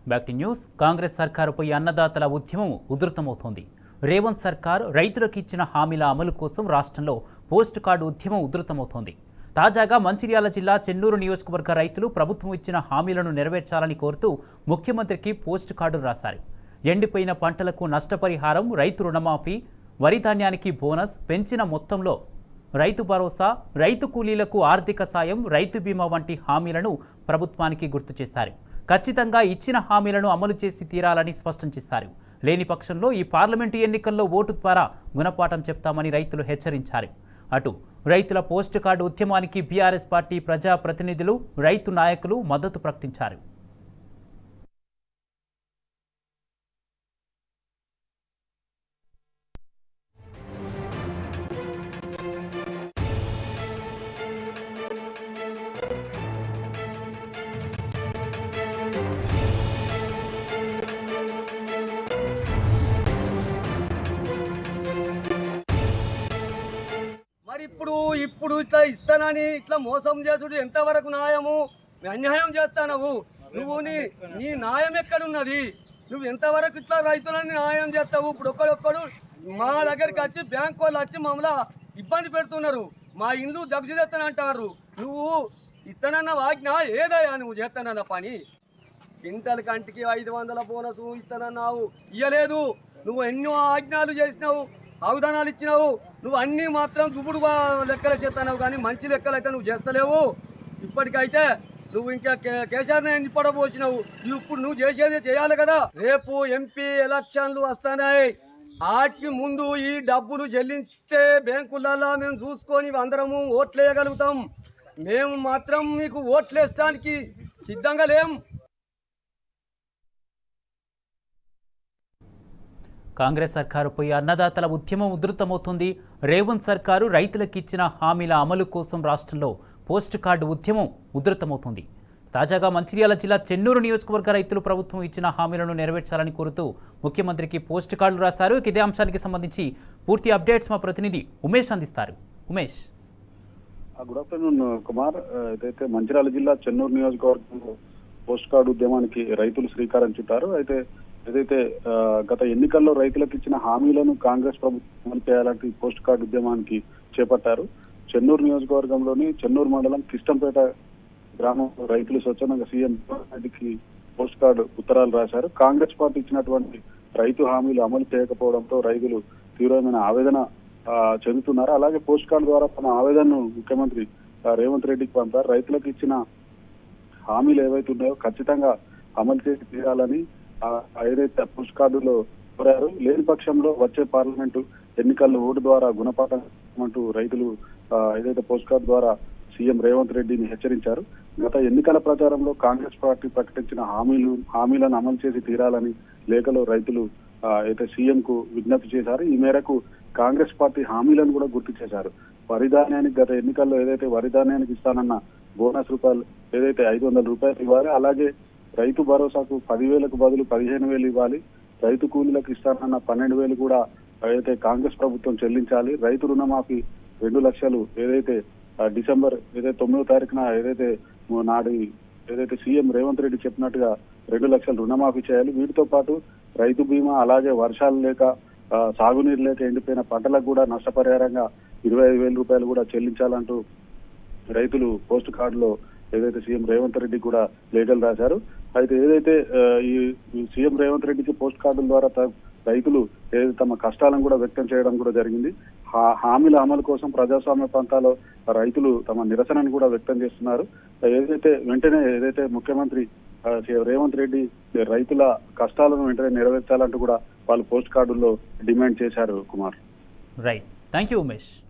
back to news Congress సర్కారుపై అన్నదాతల ఉద్యమం ఉధృతమవుతోంది రేవంత్ సర్కార్ రైతులకు ఇచ్చిన హామీల అమలు కోసం రాష్ట్రంలో పోస్ట్ కార్డు ఉద్యమం ఉధృతమవుతోంది తాజాగా మంచిర్యాల జిల్లా చెన్నూరు నియోజకవర్గ రైతులు ప్రభుత్వం ఇచ్చిన హామీలను నెరవేర్చాలని కోరుతూ ముఖ్యమంత్రికి పోస్ట్ కార్డు రాశారు ఎండిపోయిన పంటలకు నష్టపరిహారం రైతు రుణమాఫీ వరి ధాన్యానికి బోనస్ పెంచిన మొత్తంలో రైతు భరోసా రైతు కూలీలకు ఆర్థిక సాయం రైతు బీమా వంటి హామీలను ప్రభుత్వానికి గుర్తు చేశారు ఖచ్చితంగా ఇచ్చిన హామీలను అమలు చేసి తీరాలని స్పష్టం చేశారు లేని పక్షంలో ఈ పార్లమెంటు ఎన్నికల్లో ఓటు ద్వారా గుణపాఠం చెప్తామని రైతులు హెచ్చరించారు అటు రైతుల పోస్ట్ కార్డు ఉద్యమానికి బీఆర్ఎస్ పార్టీ ప్రజా ప్రతినిధులు రైతు నాయకులు మద్దతు ప్రకటించారు మరి ఇప్పుడు ఇప్పుడు ఇట్లా ఇస్తానని ఇట్లా మోసం చేసుడు ఎంతవరకు న్యాయము అన్యాయం చేస్తానవు నువ్వు నీ నీ న్యాయం ఎక్కడున్నది నువ్వు ఎంతవరకు ఇట్లా రైతులని న్యాయం చేస్తావు ఇప్పుడు ఒక్కడొక్కడు మా దగ్గరికి వచ్చి బ్యాంక్ వాళ్ళు వచ్చి మమ్మల్ని ఇబ్బంది పెడుతున్నారు మా ఇల్లు జగసి చేస్తానంటారు నువ్వు ఇస్తానన్న వాజ్ఞ ఏదయ్యా నువ్వు చేస్తానన్న పని క్వింటల్ కంటికి ఐదు వందల బోనస్ ఇస్తానన్నావు ఇయ్యలేదు నువ్వు ఎన్నో ఆజ్ఞాలు చేసినావు అవధానాలు ఇచ్చినావు నువ్వు అన్నీ మాత్రం దుప్పుడు లెక్కలు చేస్తున్నావు కానీ మంచి లెక్కలు అయితే నువ్వు చేస్తలేవు ఇప్పటికైతే నువ్వు ఇంకా కే- కేసీఆర్ని ఎన్ని పడబోసినావు ఇప్పుడు నువ్వు చేసేది చేయాలి కదా రేపు ఎంపీ ఎలక్షన్లు వస్తున్నాయి వాటికి ముందు ఈ డబ్బులు చెల్లించితే బ్యాంకులలో మేము చూసుకొని అందరము ఓట్లేయగలుగుతాం మేము మాత్రం మీకు ఓట్లేస్తానికి సిద్ధంగా లేం కాంగ్రెస్ సర్కారుపై అన్నదాతల ఉద్యమం ఉధృతమవుతుంది రేవంత్ సర్కారు రైతులకు ఇచ్చిన హామీల అమలు కోసం రాష్ట్రంలో పోస్ట్ కార్డు ఉద్యమం ఉధృతమవుతుంది తాజాగా మంచిర్యాల జిల్లా చెన్నూరు నియోజకవర్గ రైతులు ప్రభుత్వం ఇచ్చిన హామీలను నెరవేర్చాలని కోరుతూ ముఖ్యమంత్రికి పోస్ట్ కార్డులు రాశారు ఇక ఇదే అంశానికి సంబంధించి పూర్తి అప్డేట్స్ మా ప్రతినిధి ఉమేష్ అందిస్తారు ఉమేష్ ఆ, గుడ్ ఆఫ్టర్నూన్ కుమార్ ఆ, ఏదైతే మంచిర్యాల జిల్లా చెన్నూరు నియోజకవర్గంలో పోస్ట్ కార్డు ఉద్యమానికి రైతులు శ్రీకారం చుట్టారు అయితే ఏదైతే ఆ, గత ఎన్నికల్లో రైతులకు ఇచ్చిన హామీలను కాంగ్రెస్ ప్రభుత్వం అమలు చేయాలంటే ఈ పోస్ట్ కార్డు ఉద్యమానికి చేపట్టారు చెన్నూరు నియోజకవర్గంలోని చెన్నూరు మండలం కిష్టంపేట గ్రామంలో రైతులు స్వచ్ఛందంగా సీఎం రెడ్డికి పోస్ట్ కార్డు ఉత్తరాలు రాశారు కాంగ్రెస్ పార్టీ ఇచ్చినటువంటి రైతు హామీలు అమలు చేయకపోవడంతో రైతులు తీవ్రమైన ఆవేదన ఆ, చెందుతున్నారు అలాగే పోస్ట్ కార్డు ద్వారా తమ ఆవేదనను ముఖ్యమంత్రి ఆ, రేవంత్ రెడ్డికి పంపారు రైతులకు ఇచ్చిన హామీలు ఏవైతే ఉన్నాయో ఖచ్చితంగా అమలు చేసి తీరాలని ఆ, ఏదైతే పోస్ట్ కార్డులో కోరారు లేని పక్షంలో వచ్చే పార్లమెంటు ఎన్నికల్లో ఓటు ద్వారా గుణపాఠం అంటూ రైతులు ఆ, ఏదైతే పోస్ట్ కార్డు ద్వారా సీఎం రేవంత్ రెడ్డిని హెచ్చరించారు గత ఎన్నికల ప్రచారంలో కాంగ్రెస్ పార్టీ ప్రకటించిన హామీలు హామీలను అమలు చేసి తీరాలని లేఖలో రైతులు ఆ, అయితే సీఎం కు విజ్ఞప్తి చేశారు ఈ మేరకు కాంగ్రెస్ పార్టీ హామీలను కూడా గుర్తు చేశారు వరి ధాన్యానికి గత ఎన్నికల్లో ఏదైతే వరి ధాన్యానికి ఇస్తానన్న బోనస్ రూపాయలు ఏదైతే ఐదు వందల రూపాయలు ఇవ్వాలి అలాగే రైతు భరోసాకు పదివేలకు బదులు పదిహేను వేలు ఇవ్వాలి రైతు కూలీలకు ఇస్తానన్న పన్నెండు వేలు కూడా ఏదైతే కాంగ్రెస్ ప్రభుత్వం చెల్లించాలి రైతు రుణమాఫీ రెండు లక్షలు ఏదైతే ఆ, డిసెంబర్ ఏదైతే తొమ్మిదో తారీఖున ఏదైతే నాడు ఏదైతే సీఎం రేవంత్ రెడ్డి చెప్పినట్టుగా రెండు లక్షలు రుణమాఫీ చేయాలి వీటితో పాటు రైతు బీమా అలాగే వర్షాలు లేక ఆ, సాగునీరు లేక ఎండిపోయిన పంటలకు కూడా నష్టపరిహారంగా ఇరవై ఐదు వేల రూపాయలు కూడా చెల్లించాలంటూ రైతులు పోస్ట్ కార్డులో ఏదైతే సీఎం రేవంత్ రెడ్డి కూడా లేఖలు రాశారు అయితే ఏదైతే ఆ, ఈ ఈ సీఎం రేవంత్ రెడ్డికి పోస్ట్ కార్డుల ద్వారా త- రైతులు ఏదైతే తమ కష్టాలను కూడా వ్యక్తం చేయడం కూడా జరిగింది హా- హామీల అమలు కోసం ప్రజాస్వామ్య ప్రాంతాల్లో రైతులు తమ నిరసనను కూడా వ్యక్తం చేస్తున్నారు ఏదైతే వెంటనే ఏదైతే ముఖ్యమంత్రి ఆ, సీఎం రేవంత్ రెడ్డి రైతుల కష్టాలను వెంటనే నెరవేర్చాలంటూ కూడా వాళ్ళు పోస్ట్ కార్డుల్లో డిమాండ్ చేశారు Kumar right thank you Umesh